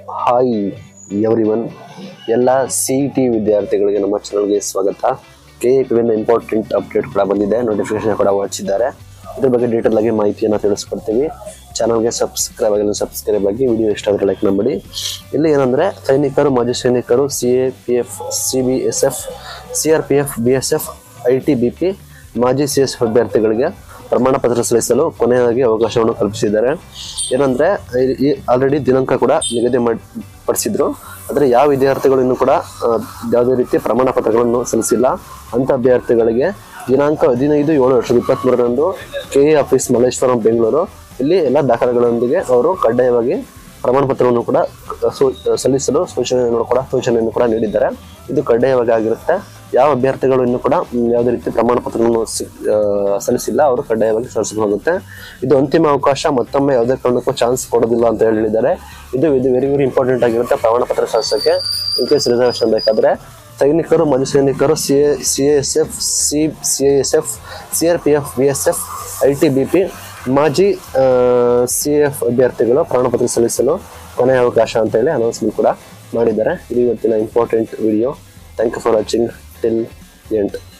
hi everyone ಎಲ್ಲ C E T ವಿದ್ಯಾರ್ಥಿಗಳಿಗೆ ನಮ್ಮ ಚಾನಲ್ಗೆ ಸ್ವಾಗತ ಕೆ ಎ ಕಡೆಯಿಂದ ಇಂಪಾರ್ಟೆಂಟ್ ಅಪ್ಡೇಟ್ ಕೂಡ ಬಂದಿದೆ ನೋಟಿಫಿಕೇಶನ್ ಕೂಡ ಹೊರಡಿಸಿದ್ದಾರೆ ಇದ್ರ ಬಗ್ಗೆ ಡೀಟೇಲ್ ಆಗಿ ಮಾಹಿತಿಯನ್ನು ತಿಳಿಸ್ಕೊಡ್ತೀವಿ ಚಾನಲ್ಗೆ ಸಬ್ಸ್ಕ್ರೈಬ್ ಆಗಿಲ್ಲ ಸಬ್ಸ್ಕ್ರೈಬ್ ಆಗಿ ವಿಡಿಯೋ ಇಷ್ಟ ಆದರೆ ಲೈಕ್ ಮಾಡಿ ಇಲ್ಲಿ ಏನಂದರೆ ಸೈನಿಕರು ಮಾಜಿ ಸೈನಿಕರು C A P F C B S F C R P F B S F I T B P ಮಾಜಿ ಸಿ ಎಸ್ ಅಭ್ಯರ್ಥಿಗಳಿಗೆ ಪ್ರಮಾಣ ಪತ್ರ ಸಲ್ಲಿಸಲು ಕೊನೆಯಾಗಿ ಅವಕಾಶವನ್ನು ಕಲ್ಪಿಸಿದ್ದಾರೆ ಏನಂದರೆ ಈ ಆಲ್ರೆಡಿ ದಿನಾಂಕ ಕೂಡ ನಿಗದಿ ಮಾಡಿ ಪಡಿಸಿದ್ರು ಆದರೆ ಯಾವ ವಿದ್ಯಾರ್ಥಿಗಳು ಇನ್ನೂ ಕೂಡ ಆ, ಯಾವುದೇ ರೀತಿ ಪ್ರಮಾಣ ಪತ್ರಗಳನ್ನು ಸಲ್ಲಿಸಿಲ್ಲ ಅಂಥ ಅಭ್ಯರ್ಥಿಗಳಿಗೆ ದಿನಾಂಕ ಹದಿನೈದು ಏಳು ಎರಡು ಸಾವಿರದ ಇಪ್ಪತ್ತ್ಮೂರರಂದು K A office Malleshwaram Bengaluru ಇಲ್ಲಿ ಎಲ್ಲ ದಾಖಲೆಗಳೊಂದಿಗೆ ಅವರು ಕಡ್ಡಾಯವಾಗಿ ಪ್ರಮಾಣ ಪತ್ರವನ್ನು ಕೂಡ ಸೂ- ಸಲ್ಲಿಸಲು ಸೂಚನೆಯನ್ನು ಕೂಡ ಸೂಚನೆಯನ್ನು ಕೂಡ ನೀಡಿದ್ದಾರೆ ಇದು ಕಡ್ಡಾಯವಾಗಿ ಆಗಿರುತ್ತೆ ಯಾವ ಅಭ್ಯರ್ಥಿಗಳು ಇನ್ನೂ ಕೂಡ ಮ್, ಯಾವುದೇ ರೀತಿ ಪ್ರಮಾಣ ಪತ್ರವನ್ನು ಸಿ- ಆ, ಸಲ್ಲಿಸಿಲ್ಲ ಅವರು ಕಡ್ಡಾಯವಾಗಿ ಸಲ್ಲಿಸಬಹುಗುತ್ತೆ ಇದು ಅಂತಿಮ ಅವಕಾಶ ಮತ್ತೊಮ್ಮೆ ಯಾವುದೇ ಕಾರಣಕ್ಕೂ ಚಾನ್ಸ್ ಕೊಡೋದಿಲ್ಲ ಅಂತ ಹೇಳಿ ಹೇಳಿದ್ದಾರೆ ಇದು ಇದು ವೆರಿ ವೆರಿ ಇಂಪಾರ್ಟೆಂಟ್ ಆಗಿರುತ್ತೆ ಪ್ರಮಾಣ ಪತ್ರ ಸಲ್ಲಿಸೋಕ್ಕೆ ಇನ್ ಕೇಸ್ ರಿಸರ್ವೇಷನ್ ಬೇಕಾದರೆ ಸೈನಿಕರು ಮಾಜಿ ಸೈನಿಕರು C A C S F C C S F C R P F B S F I T B P ಮಾಜಿ ಸಿ ಎಫ್ ಅಭ್ಯರ್ಥಿಗಳು ಪ್ರಮಾಣಪತ್ರ ಸಲ್ಲಿಸಲು ಕೊನೆಯ ಅವಕಾಶ ಅಂತ ಹೇಳಿ ಅನೌನ್ಸ್ಮೆಂಟ್ ಕೂಡ ಮಾಡಿದ್ದಾರೆ ಇದು ಇವತ್ತಿನ important video thank you for watching till ಎಂಟ್